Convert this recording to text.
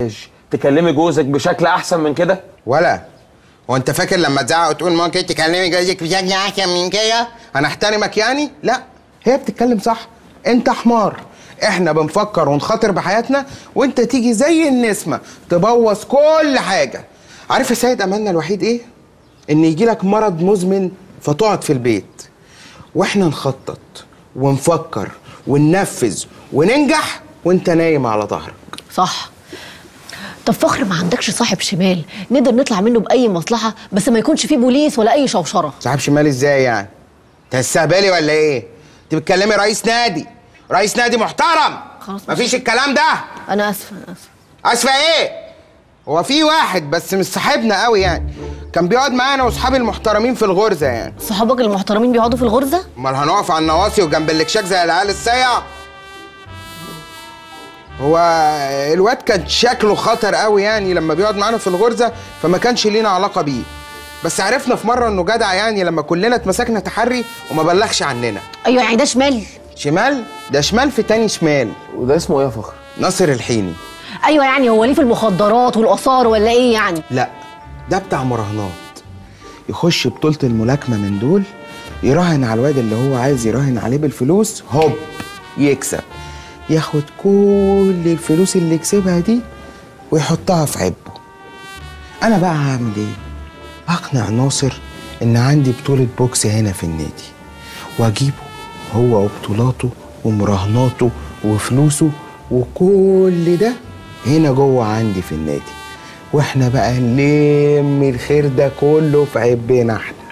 تكلمي جوزك بشكل احسن من كده ولا هو انت فاكر لما تزعق وتقول ممكن تكلمي جوزك بشكل احسن من كده انا احترمك يعني لا هي بتتكلم صح انت حمار احنا بنفكر ونخاطر بحياتنا وانت تيجي زي النسمه تبوظ كل حاجه عارف يا سيد املنا الوحيد ايه ان يجي لك مرض مزمن فتقعد في البيت واحنا نخطط ونفكر وننفذ وننجح وانت نايم على ظهرك صح طب فخر ما عندكش صاحب شمال نقدر نطلع منه باي مصلحه بس ما يكونش فيه بوليس ولا اي شوشره صاحب شمال ازاي يعني انت استهبالي ولا ايه انت بتكلمي رئيس نادي رئيس نادي محترم خلاص مفيش الكلام ده انا اسفه انا اسفه اسفه ايه هو في واحد بس مش صاحبنا قوي يعني كان بيقعد معانا واصحابي المحترمين في الغرزه يعني صحابك المحترمين بيقعدوا في الغرزه امال هنقف على النواصي وجنب الاكشاك زي العيال السيع هو الواد كان شكله خطر قوي يعني لما بيقعد معانا في الغرزه فما كانش لينا علاقه بيه بس عرفنا في مره انه جدع يعني لما كلنا اتمسكنا تحري وما بلغش عننا ايوه يعني ده شمال شمال ده شمال في تاني شمال وده اسمه ايه يا فخر ناصر الحيني ايوه يعني هو ليه في المخدرات والاثار ولا ايه يعني لا ده بتاع مراهنات يخش بطولة الملاكمة من دول يراهن على الواد اللي هو عايز يراهن عليه بالفلوس هوب يكسب ياخد كل الفلوس اللي كسبها دي ويحطها في عبه انا بقى هعمل ايه اقنع ناصر ان عندي بطولة بوكس هنا في النادي واجيبه هو وبطولاته ومراهناته وفلوسه وكل ده هنا جوه عندي في النادي واحنا بقى نلم الخير ده كله في عبنا احنا